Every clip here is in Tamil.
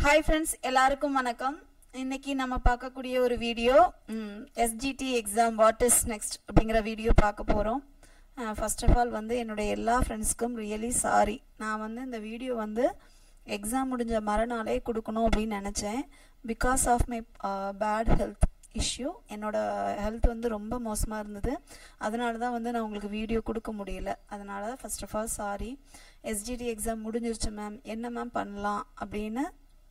ஹாய் ஃப்ரெண்ட்ஸ் எல்லாருக்கும் வணக்கம் இன்னைக்கு நம்ம பார்க்கக்கூடிய ஒரு video SGT exam what is next அப்படிங்கிற வீடியோ பார்க்க போகிறோம் ஃபர்ஸ்ட் ஆஃப் ஆல் வந்து என்னுடைய எல்லா ஃப்ரெண்ட்ஸ்க்கும் ரியலி சாரி நான் வந்து இந்த வீடியோ வந்து எக்ஸாம் முடிஞ்ச மறுநாளே கொடுக்கணும் அப்படின்னு நினச்சேன் because of my bad health issue என்னோட ஹெல்த் வந்து ரொம்ப மோசமாக இருந்தது அதனால தான் வந்து நான் உங்களுக்கு வீடியோ கொடுக்க முடியல அதனால first of all sorry SGT exam முடிஞ்சிருச்சு மேம் என்ன மேம் பண்ணலாம் அப்படின்னு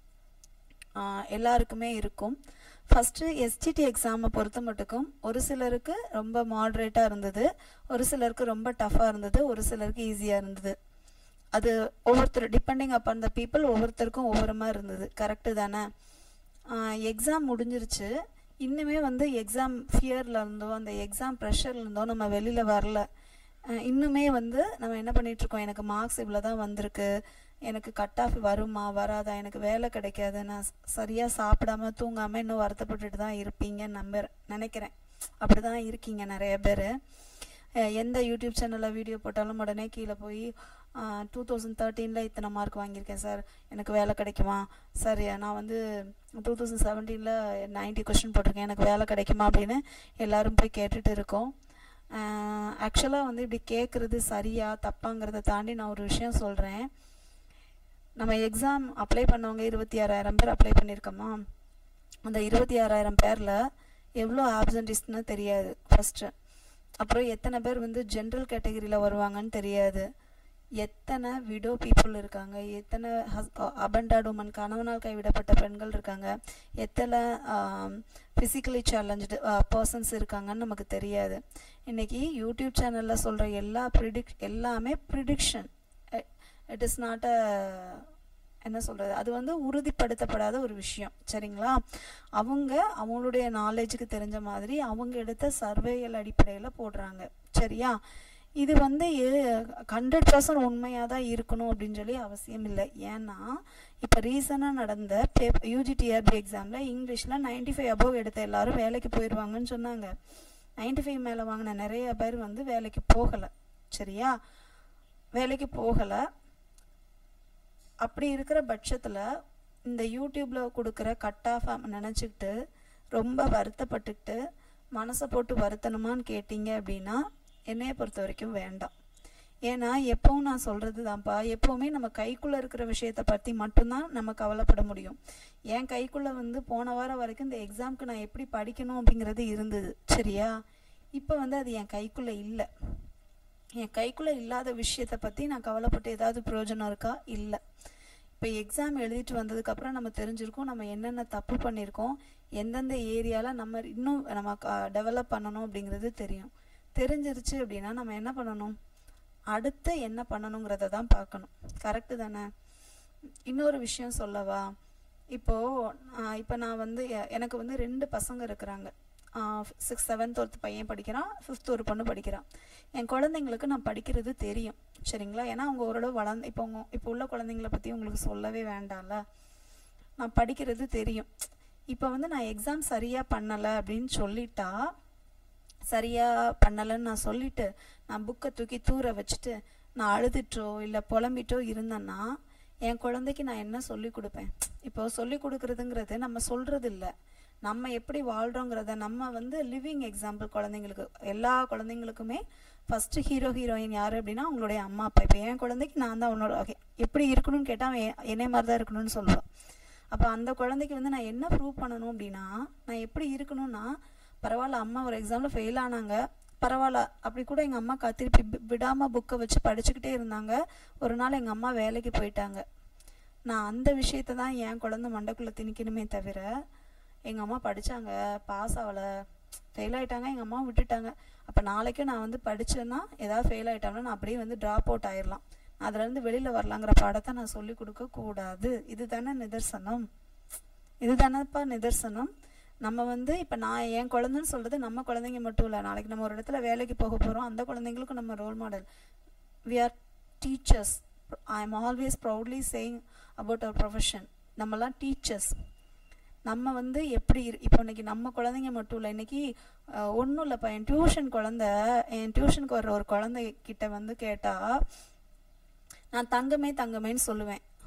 ஆஹ் எல்லாருக்குமே இருக்கும் ஃபஸ்ட்டு எஸ்டிடி எக்ஸாமை பொறுத்த மட்டுக்கும் ஒரு சிலருக்கு ரொம்ப மாட்ரேட்டாக இருந்தது ஒரு சிலருக்கு ரொம்ப டஃப்பாக இருந்தது ஒரு சிலருக்கு ஈஸியாக இருந்தது அது ஒவ்வொருத்தர் டிபெண்டிங் அப்பான் த பீப்புள் ஒவ்வொருத்தருக்கும் ஒவ்வொரு மாதிரி இருந்தது கரெக்டு தானே எக்ஸாம் முடிஞ்சிருச்சு இன்னுமே வந்து எக்ஸாம் ஃபியரில் இருந்தோ அந்த எக்ஸாம் ப்ரெஷரில் இருந்தோ நம்ம வெளியில் வரல அஹ் இன்னுமே வந்து நம்ம என்ன பண்ணிட்டு இருக்கோம் எனக்கு மார்க்ஸ் இவ்வளோ தான் வந்திருக்கு எனக்கு கட் ஆஃப் வருமா வராதா எனக்கு வேலை கிடைக்காது நான் ஸ்- சரியா சாப்பிடாம தூங்காம இன்னும் வருத்தப்பட்டுட்டு தான் இருப்பீங்கன்னு நம்புற நினைக்கிறேன் அப்படி தான் இருக்கீங்க நிறைய பேர் எந்த யூடியூப் சேனலில் வீடியோ போட்டாலும் உடனே கீழே போய் டூ தௌசண்ட் தேர்ட்டீனில் இத்தனை மார்க் வாங்கியிருக்கேன் சார் எனக்கு வேலை கிடைக்குமா சார் நான் வந்து டூ தௌசண்ட் செவன்டீனில் நைன்ட்டி கொஸ்டின் போட்டிருக்கேன் எனக்கு வேலை கிடைக்குமா அப்படின்னு எல்லாரும் போய் கேட்டுட்டு இருக்கோம் ஆக்சுவலாக வந்து இப்படி கேட்குறது சரியா தப்பாங்கிறத தாண்டி நான் ஒரு விஷயம் சொல்கிறேன் நம்ம எக்ஸாம் அப்ளை பண்ணவங்க இருபத்தி ஆறாயிரம் பேர் அப்ளை பண்ணியிருக்கோமா அந்த இருபத்தி ஆறாயிரம் பேரில் எவ்வளோ ஆப்சன்டிஸ்ட்னு தெரியாது ஃபஸ்ட்டு அப்புறம் எத்தனை பேர் வந்து ஜென்ரல் கேட்டகரியில் வருவாங்கன்னு தெரியாது எத்தனை விடோ பீப்புள் இருக்காங்க எத்தனை அபண்டாட் உமன் கணவனால் கைவிடப்பட்ட பெண்கள் இருக்காங்க எத்தனை ஃபிசிக்கலி சேலஞ்சு பர்சன்ஸ் இருக்காங்கன்னு நமக்கு தெரியாது இன்னைக்கு யூடியூப் சேனலில் சொல்கிற எல்லா ப்ரிடிக் எல்லாமே prediction it is not a என்ன சொல்கிறது அது வந்து உறுதிப்படுத்தப்படாத ஒரு விஷயம் சரிங்களா அவங்க அவங்களுடைய நாலேஜுக்கு தெரிஞ்ச மாதிரி அவங்க எடுத்த சர்வேயல் அடிப்படையில் போடுறாங்க சரியா இது வந்து ஹண்ட்ரட் பர்சன்ட் உண்மையாக தான் இருக்கணும் அப்படின்னு சொல்லி அவசியம் இல்லை ஏன்னா இப்போ ரீசனாக நடந்த பே யூஜிடிஆர்பி எக்ஸாமில் இங்கிலீஷில் 95 ஃபைவ் அபவ் எடுத்த எல்லாரும் வேலைக்கு போயிடுவாங்கன்னு சொன்னாங்க 95 ஃபைவ் மேலே வாங்கின நிறைய பேர் வந்து வேலைக்கு போகலை சரியா வேலைக்கு போகலை அப்படி இருக்கிற பட்சத்தில் இந்த யூடியூப்பில் கொடுக்குற கட் ஆஃப் நினச்சிக்கிட்டு ரொம்ப வருத்தப்பட்டுக்கிட்டு மனசை போட்டு வருத்தணுமான்னு கேட்டிங்க அப்படின்னா என்னைய பொறுத்த வரைக்கும் வேண்டாம் ஏன்னா எப்பவும் நான் சொல்கிறது தான்ப்பா எப்போவுமே நம்ம கைக்குள்ளே இருக்கிற விஷயத்தை பற்றி மட்டும்தான் நம்ம கவலைப்பட முடியும் என் கைக்குள்ளே வந்து போன வாரம் வரைக்கும் இந்த எக்ஸாம்க்கு நான் எப்படி படிக்கணும் அப்படிங்கிறது இருந்தது சரியா இப்போ வந்து அது என் கைக்குள்ளே இல்லை என் கைக்குள்ளே இல்லாத விஷயத்தை பற்றி நான் கவலைப்பட்டு ஏதாவது பிரயோஜனம் இருக்கா இல்லை இப்போ எக்ஸாம் எழுதிட்டு வந்ததுக்கப்புறம் நம்ம தெரிஞ்சிருக்கோம் நம்ம என்னென்ன தப்பு பண்ணியிருக்கோம் எந்தெந்த ஏரியாவில் நம்ம இன்னும் நம்ம டெவலப் பண்ணணும் அப்படிங்கிறது தெரியும் தெரிஞ்சிருச்சு அப்படின்னா நம்ம என்ன பண்ணணும் அடுத்து என்ன பண்ணணுங்கிறத தான் பார்க்கணும் கரெக்டு தானே இன்னொரு விஷயம் சொல்லவா இப்போது இப்போ நான் வந்து எ- எனக்கு வந்து ரெண்டு பசங்க இருக்கிறாங்க சிக்ஸ் செவன்த் ஒரு பையன் படிக்கிறான் ஃபிஃப்த் ஒரு பொண்ணு படிக்கிறான் என் குழந்தைங்களுக்கு நான் படிக்கிறது தெரியும் சரிங்களா ஏன்னா அவங்க ஓரளவு வளர்ந்து இப்போ உங்க இப்போ உள்ள குழந்தைங்கள பற்றி உங்களுக்கு சொல்லவே வேண்டாம்ல நான் படிக்கிறது தெரியும் இப்போ வந்து நான் எக்ஸாம் சரியாக பண்ணலை அப்படின்னு சொல்லிட்டா சரியாக பண்ணலைன்னு நான் சொல்லிட்டு நான் புக்கை தூக்கி தூர வச்சுட்டு நான் அழுதுட்டோ இல்லை புலம்பிட்டோ இருந்தேன்னா என் குழந்தைக்கு நான் என்ன சொல்லி கொடுப்பேன் இப்போ சொல்லி கொடுக்கறதுங்கிறது நம்ம சொல்கிறது இல்லை நம்ம எப்படி வாழ்கிறோங்கிறத நம்ம வந்து லிவிங் எக்ஸாம்பிள் குழந்தைங்களுக்கு எல்லா குழந்தைங்களுக்குமே ஃபஸ்ட்டு ஹீரோ ஹீரோயின் யார் அப்படின்னா அவங்களுடைய அம்மா அப்பா இப்போ என் குழந்தைக்கு நான் தான் உன்னோட okay, எப்படி இருக்கணும்னு கேட்டால் அவன் எ- என்னைய மாதிரி தான் இருக்கணும்னு சொல்லுவான் அப்போ அந்த குழந்தைக்கு வந்து நான் என்ன ப்ரூவ் பண்ணணும் அப்படின்னா நான் எப்படி இருக்கணும்னா பரவாயில்ல அம்மா ஒரு எக்ஸாமில் ஃபெயில் ஆனாங்க பரவாயில்ல அப்படி கூட எங்கள் அம்மா திருப்பி வி- விடாம புக்கை வச்சு படிச்சுக்கிட்டே இருந்தாங்க ஒரு நாள் எங்கள் அம்மா வேலைக்கு போயிட்டாங்க நான் அந்த விஷயத்தை தான் என் குழந்தை மண்டைக்குள்ளே திணிக்கணுமே தவிர எங்கள் அம்மா படித்தாங்க பாஸ் ஆகலை ஃபெயில் ஆயிட்டாங்க எங்கள் அம்மா விட்டுட்டாங்க அப்போ நாளைக்கு நான் வந்து படித்தேன்னா ஏதாவது ஃபெயில் ஆயிட்டாங்கன்னா நான் அப்படியே வந்து ட்ராப் அவுட் ஆயிடலாம் அதுலேருந்து வெளியில் வரலாங்கிற பாடத்தை நான் சொல்லி கொடுக்க கூடாது இதுதானே நிதர்சனம் இதுதானப்பா நிதர்சனம் நம்ம வந்து இப்போ நான் என் குழந்தைன்னு சொல்கிறது நம்ம குழந்தைங்க மட்டும் இல்லை நாளைக்கு நம்ம ஒரு இடத்துல வேலைக்கு போக போகிறோம் அந்த குழந்தைங்களுக்கும் நம்ம role model we are teachers I am always proudly saying about our profession நம்மலாம் டீச்சர்ஸ் நம்ம வந்து எப்படி இரு- இப்போ இன்னைக்கு நம்ம குழந்தைங்க மட்டும் இல்லை இன்னைக்கு ஒன்றும் இல்லைப்பா என் டியூஷன் குழந்த என் டியூஷனுக்கு வர்ற ஒரு குழந்தை கிட்ட வந்து கேட்டால் நான் தங்கமே தங்கமேன்னு சொல்லுவேன்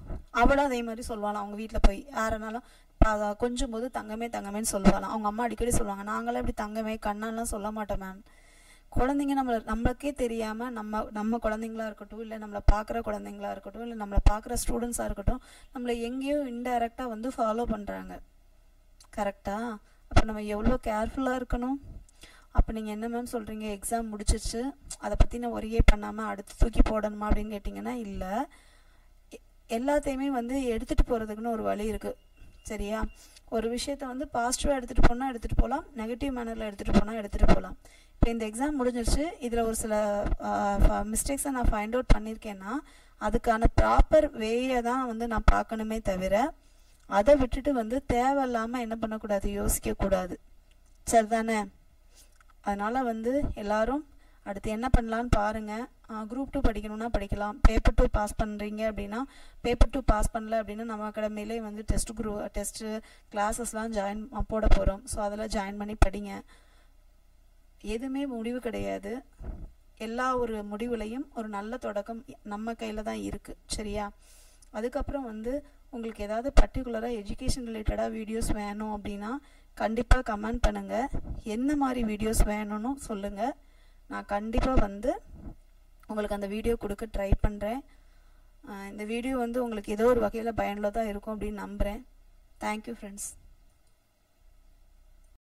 அவளும் அதே மாதிரி சொல்லுவாளாம் அவங்க வீட்டில் போய் யாரனாலும் ப- கொஞ்சம் போது தங்கமே தங்கமேன்னு சொல்லுவாளாம் அவங்க அம்மா அடிக்கடி சொல்லுவாங்க நாங்களாம் இப்படி தங்கமே கண்ணாலாம் சொல்ல மாட்டோம் மேம் குழந்தைங்க நம்மள நம்மளுக்கே தெரியாம நம்ம நம்ம குழந்தைங்களா இருக்கட்டும் இல்லை நம்மளை பார்க்குற குழந்தைங்களா இருக்கட்டும் இல்லை நம்மளை பார்க்குற ஸ்டூடெண்ட்ஸாக இருக்கட்டும் நம்மளை எங்கேயோ இன்டைரக்டாக வந்து ஃபாலோ பண்ணுறாங்க கரெக்டா அப்போ நம்ம எவ்வளோ கேர்ஃபுல்லாக இருக்கணும் அப்போ நீங்கள் என்ன மேம் சொல்கிறீங்க எக்ஸாம் முடிச்சிச்சு அதை பற்றி நான் ஒரே பண்ணாமல் அடுத்து தூக்கி போடணுமா அப்படின்னு கேட்டிங்கன்னா இல்லை எ- எல்லாத்தையுமே வந்து எடுத்துகிட்டு போகிறதுக்குன்னு ஒரு வழி இருக்குது சரியா ஒரு விஷயத்தை வந்து பாசிட்டிவாக எடுத்துகிட்டு போனால் எடுத்துகிட்டு போகலாம் நெகட்டிவ் மேனரில் எடுத்துகிட்டு போனால் எடுத்துகிட்டு போகலாம் இப்போ இந்த எக்ஸாம் முடிஞ்சிருச்சு இதில் ஒரு சில மிஸ்டேக்ஸை நான் ஃபைண்ட் அவுட் பண்ணியிருக்கேன்னா அதுக்கான ப்ராப்பர் வேயை தான் வந்து நான் பார்க்கணுமே தவிர அதை விட்டுட்டு வந்து தேவையில்லாமல் என்ன பண்ணக்கூடாது யோசிக்கக்கூடாது சரிதானே அதனால் வந்து எல்லாரும் அடுத்து என்ன பண்ணலான்னு பாருங்கள் குரூப் டூ படிக்கணும்னா படிக்கலாம் பேப்பர் டூ பாஸ் பண்ணுறீங்க அப்படின்னா பேப்பர் டூ பாஸ் பண்ணல அப்படின்னா நம்ம அகாடமிலே வந்து டெஸ்ட் குரூப் டெஸ்ட்டு கிளாஸஸ்லாம் ஜாயின் போட போகிறோம் ஸோ அதில் ஜாயின் பண்ணி படிங்க எதுவுமே முடிவு கிடையாது எல்லா ஒரு முடிவுலையும் ஒரு நல்ல தொடக்கம் நம்ம கையில் தான் இருக்குது சரியா அதுக்கப்புறம் வந்து உங்களுக்கு ஏதாவது பர்டிகுலராக எஜுகேஷன் ரிலேட்டடாக வீடியோஸ் வேணும் அப்படின்னா கண்டிப்பாக கமெண்ட் பண்ணுங்கள் என்ன மாதிரி வீடியோஸ் வேணும்னு சொல்லுங்கள் நான் கண்டிப்பாக வந்து உங்களுக்கு அந்த வீடியோ கொடுக்க ட்ரை பண்ணுறேன் இந்த வீடியோ வந்து உங்களுக்கு ஏதோ ஒரு வகையில் பயனுள்ளதாக இருக்கும் அப்படின்னு நம்புகிறேன் தேங்க்யூ ஃப்ரெண்ட்ஸ்